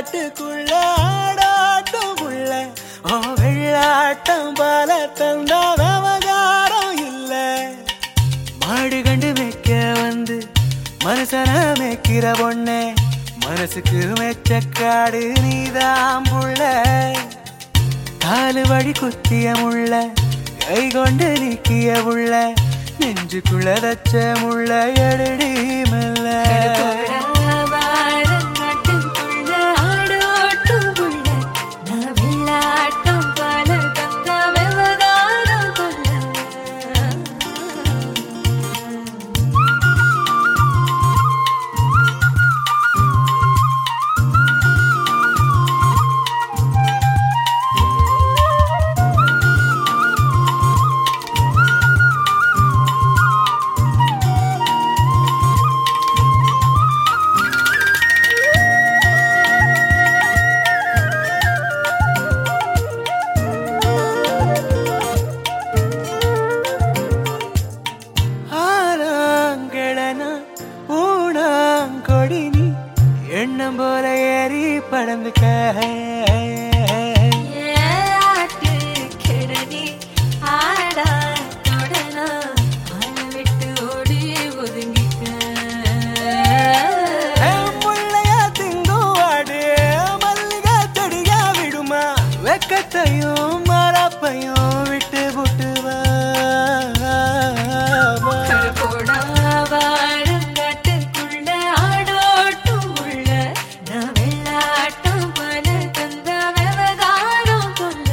காட்டுக்குள்ள ஆடாட்டம் உள்ள ஓ வெள்ளாட்டம் பால தந்தா விவகாரம் இல்ல மாடு கண்டு மேய்க்க வந்து மனுஷன மேய்க்கிற பொண்ணே மனசுக்கு மெச்சக்காடு நீதான் புள்ள காலு வழி குத்திய முள்ள கை கொண்டு நீக்கிய முள்ள நெஞ்சுக்குள்ள தச்ச முள்ள எடுடி மெல்ல வாரங்காட்டுக்குள்ள ஆடோட்டும் புள்ள நான் வெள்ளாட்டம் பால தந்த விவகாரம் கொள்ள ஆனாங்களனா ஊனாங்கொடி நீ எண்ணம் போல ஏறி படந்துக்க ஏட்டு கிடனி ஆடா தொடனா மன விட்டு ஓடி ஒதுங்கிக்க முள்ளையா திங்குவாடு மல்லிகா செடியா விடுமா வெக்கத்தையும் மரப்பையும் விட்டு புட்டுவா போடா வாரங்காட்டுக்குள்ள ஆடோட்டும் உள்ள நான் வெள்ளாட்டம் பல தந்த விவகாரம் கொள்ள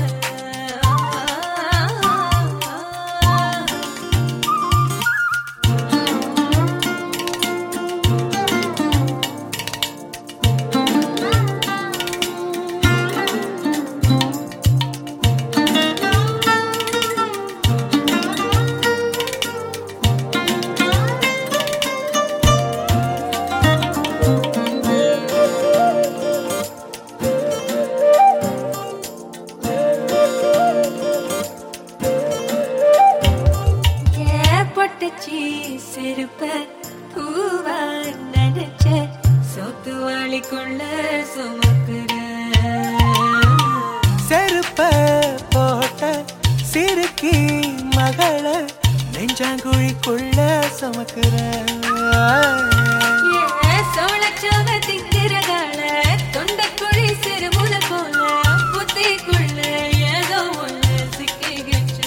ஏற்பட்டுச்சு செருப்ப பூவா நினைச்ச சொத்து வாளிக்குள்ள சுமக்குற செருப்ப போட்ட சிறுக்கி மகள நெஞ்சாங்குழிக்குள்ள சுமக்குற சோழச்சவ திங்கிறகால தொண்டைக்குழி சிறுமுல போல புத்திக்குள்ள ஏதோ ஒண்ணு சிக்கிக்கிச்சு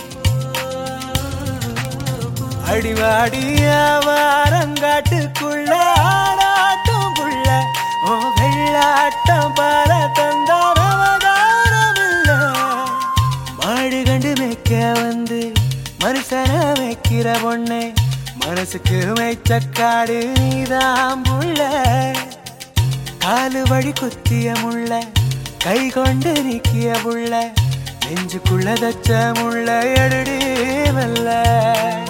போ. அடிவாடிய வாரங்காட்டுக்குள்ள ஆடாட்டும் புள்ள ஓ வெள்ளாட்டம் பால தந்தா விவகாரம் இல்ல மாடு கண்டு மேய்க்க வந்து மனுஷன மேய்க்கிற பொண்ணே மனசுக்கு மேய்ச்சக்காடு நீதான் புள்ள காலு வழி குத்திய முள்ள கை கொண்டு நீக்கிய புள்ள நெஞ்சுக்குள்ள தச்ச முள்ள எடுடி மெல்ல